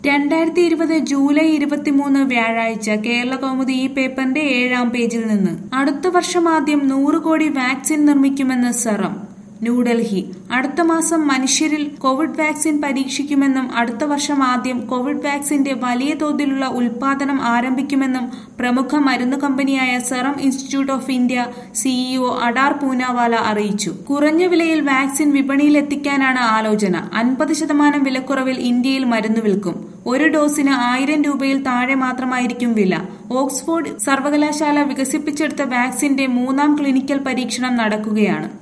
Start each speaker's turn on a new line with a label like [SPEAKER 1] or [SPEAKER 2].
[SPEAKER 1] രണ്ടായിരത്തി ഇരുപത് ജൂലൈ ഇരുപത്തിമൂന്ന് വ്യാഴാഴ്ച കേരള കൗമുദി ഈ പേപ്പറിന്റെ ഏഴാം പേജിൽ നിന്ന് അടുത്ത വർഷം ആദ്യം നൂറ് കോടി വാക്സിൻ നിർമ്മിക്കുമെന്ന് സെറം ന്യൂഡൽഹി അടുത്ത മാസം മനുഷ്യരിൽ കോവിഡ് വാക്സിൻ പരീക്ഷിക്കുമെന്നും അടുത്ത വർഷം ആദ്യം കോവിഡ് വാക്സിന്റെ വലിയ തോതിലുള്ള ഉൽപാദനം ആരംഭിക്കുമെന്നും പ്രമുഖ മരുന്ന് കമ്പനിയായ Serum Institute of India CEO Adar Poonawalla അറിയിച്ചു കുറഞ്ഞ വിലയിൽ വാക്സിൻ വിപണിയിൽ എത്തിക്കാനാണ് ആലോചന അൻപത് ശതമാനം വിലക്കുറവിൽ ഇന്ത്യയിൽ മരുന്ന് വിൽക്കും ഒരു ഡോസിന് ആയിരം രൂപയിൽ താഴെ മാത്രമായിരിക്കും വില ഓക്സ്ഫോർഡ് സർവകലാശാല വികസിപ്പിച്ചെടുത്ത വാക്സിന്റെ മൂന്നാം ക്ലിനിക്കൽ പരീക്ഷണം നടക്കുകയാണ്